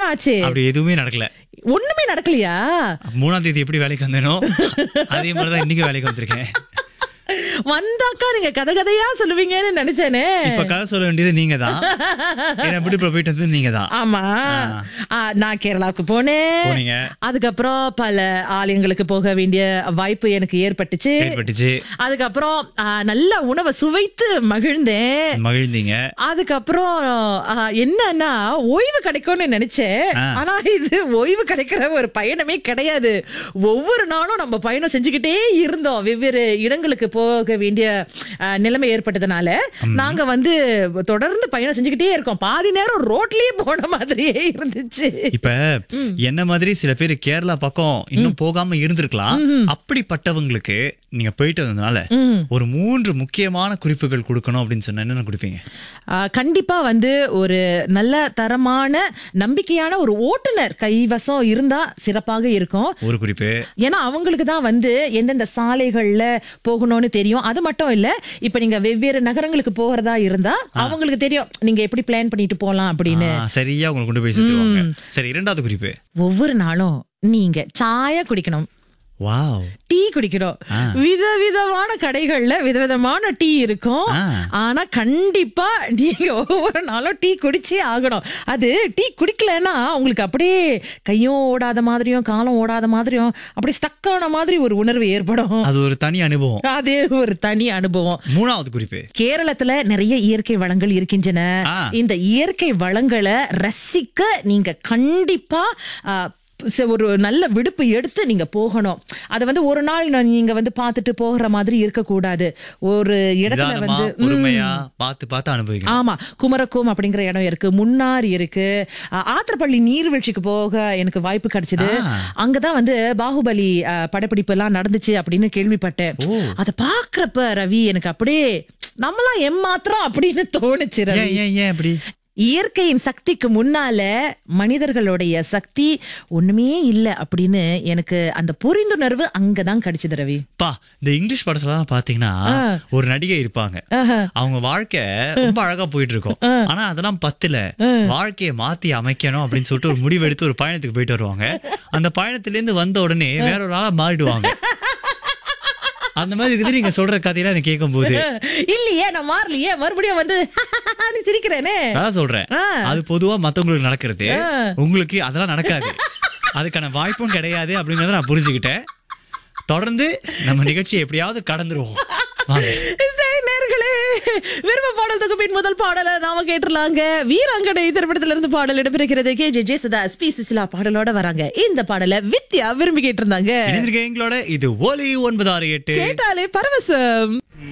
ஆச்சு அப்படி எதுவுமே நடக்கல ஒண்ணுமே நடக்கலையா மூணாம் தேதி எப்படி வேலைக்கு வந்தேனோ அதே மாதிரிதான் இன்னைக்கு வேலைக்கு வந்திருக்கேன் வந்தாக்கா நீங்க கதை கதையா சொல்லுவீங்கன்னு நினைச்சேனே இப்ப கதை சொல்ல வேண்டியது நீங்க தான் என்ன விடுப்புல போயிட்டு வந்தது நீங்க தான் ஆமா ஆ, நான் கேரளாவுக்கு போனேன் போனீங்க அதுக்கப்புறம் பல ஆலயங்களுக்கு போக வேண்டிய வாய்ப்பு எனக்கு ஏற்பட்டுச்சு ஏற்பட்டுச்சு அதுக்கப்புறம் ஆ, நல்ல உணவை சுவைத்து மகிழ்ந்தேன் மகிழ்ந்தீங்க அதுக்கப்புறம் ஆ, என்னன்னா ஓய்வு கிடைக்கும்னு நினைச்சேன் ஆ. ஆனா இது ஓய்வு கிடைக்கிற ஒரு பயணமே கிடையாது ஒவ்வொரு நாளும் நம்ம பயணம் செஞ்சுக்கிட்டே இருந்தோம் வெவ்வேறு இடங்களுக்கு போக வேண்டிய ஆ, நிலைமை ஏற்பட்டதுனால நாங்க வந்து தொடர்ந்து பயணம் செஞ்சுக்கிட்டே இருக்கோம் பாதி நேரம் ரோட்லயே போன மாதிரியே இருந்துச்சு இப்ப என்ன மாதிரி சில பேர் கேரளா பக்கம் இன்னும் போகாம இருந்திருக்கலாம் அப்படிப்பட்டவங்களுக்கு நீங்க போயிட்டு வந்ததுனால ஒரு மூன்று முக்கியமான குறிப்புகள் கொடுக்கணும் அப்படின்னு சொன்னா என்ன கொடுப்பீங்க ஆ, கண்டிப்பா வந்து ஒரு நல்ல தரமான நம்பிக்கையான ஒரு ஓட்டுநர் கைவசம் இருந்தா சிறப்பாக இருக்கும் ஒரு குறிப்பு ஏன்னா அவங்களுக்கு தான் வந்து எந்தெந்த சாலைகள்ல போகணும்னு தெரியும் அது மட்டும் இல்ல இப்ப நீங்க வெவ்வேறு நகரங்களுக்கு போகிறதா இருந்தா அவங்களுக்கு தெரியும் நீங்க எப்படி பிளான் பண்ணிட்டு போலாம் அப்படின்னு ஆ, சரியா உங்களை கொண்டு போய் சேர்த்துருவாங்க சரி இரண்டாவது குறிப்பு ஒவ்வொரு நாளும் நீங்க சாய குடிக்கணும் வாவ் டீ குடிக்கணும் விதவிதமான கடைகள்ல விதவிதமான டீ இருக்கும் ஆ. ஆனா கண்டிப்பா நீங்க ஒவ்வொரு நாளும் டீ குடிச்சே ஆகணும் அது டீ குடிக்கலன்னா உங்களுக்கு அப்படியே கையும் ஓடாத மாதிரியும் காலம் ஓடாத மாதிரியும் அப்படியே ஸ்டக்கான மாதிரி ஒரு உணர்வு ஏற்படும் அது ஒரு தனி அனுபவம் அதே ஒரு தனி அனுபவம் மூணாவது குறிப்பு கேரளத்துல நிறைய இயற்கை வளங்கள் இருக்கின்றன ஆ. இந்த இயற்கை வளங்களை ரசிக்க நீங்க கண்டிப்பா ஆ, ச- ஒரு நல்ல விடுப்பு எடுத்து நீங்க போகணும் அதை வந்து ஒரு நாள் நான் நீங்க வந்து பார்த்துட்டு போகிற மாதிரி இருக்கக்கூடாது ஒரு இடத்துல நிதானமா வந்து ம், பொறுமையா பார்த்து பார்த்து அனுபவிக்கணும் ஆமா குமரக்கோம் அப்படிங்கிற இடம் இருக்கு முன்னார் இருக்கு ஆ, ஆத்திரப்பள்ளி நீர்வீழ்ச்சிக்கு போக எனக்கு வாய்ப்பு கிடைச்சது ஆ. அங்கதான் வந்து பாகுபலி ஆ, படப்பிடிப்பு எல்லாம் நடந்துச்சு அப்படின்னு கேள்விப்பட்டேன் ஓ. அத பாக்குறப்ப ரவி எனக்கு அப்படியே நம்மளாம் எம்மாத்திரம் அப்படின்னு தோணுச்சு ரவி ஏன் ஏன் ஏன் அப்படி இயற்கையின் சக்திக்கு முன்னால மனிதர்களுடைய சக்தி ஒண்ணுமே இல்ல அப்படின்னு எனக்கு அந்த புரிந்துணர்வு அங்கதான் கிடைச்சது ரவி பா இந்த இங்கிலீஷ் படத்துல பாத்தீங்கன்னா ஒரு நடிகை இருப்பாங்க ஆஹா. அவங்க வாழ்க்கை ரொம்ப அழகா போயிட்டு இருக்கும் ஆனா அதெல்லாம் பத்துல வாழ்க்கையை மாத்தி அமைக்கணும் அப்படின்னு சொல்லிட்டு ஒரு முடிவு எடுத்து ஒரு பயணத்துக்கு போயிட்டு வருவாங்க அந்த பயணத்துல இருந்து வந்த உடனே வேற ஒரு ஆளா மாறிடுவாங்க அந்த மாதிரி இருக்குது நீங்க சொல்ற கதையெல்லாம் எனக்கு கேட்கும் போது இல்லையே நான் மாறலையே மறுபடியும் வந்து நீ சிரிக்கிறேனே அதான் சொல்றேன் ஆ. அது பொதுவா மத்தவங்களுக்கு நடக்கிறது ஆ. உங்களுக்கு அதெல்லாம் நடக்காது அதுக்கான வாய்ப்பும் கிடையாது அப்படிங்கறத நான் புரிஞ்சுக்கிட்டேன் தொடர்ந்து நம்ம நிகழ்ச்சியை எப்படியாவது கடந்துருவோம் வாங்க சரி, நேயர்களே விரும்ப பாடல் தொகுப்பின் முதல் பாடலை நாம கேட்டுலாங்க வீராங்கனை திரைப்படத்துல இருந்து பாடல் இடம்பெறுகிறது K J Yesudas P Susheela பாடலோட வராங்க இந்த பாடலை வித்யா விரும்பி கேட்டிருந்தாங்க இணைந்திருக்க எங்களோட இது ஒலி ஒன்பது ஆறு எட்டு கேட்டாலே பரவசம்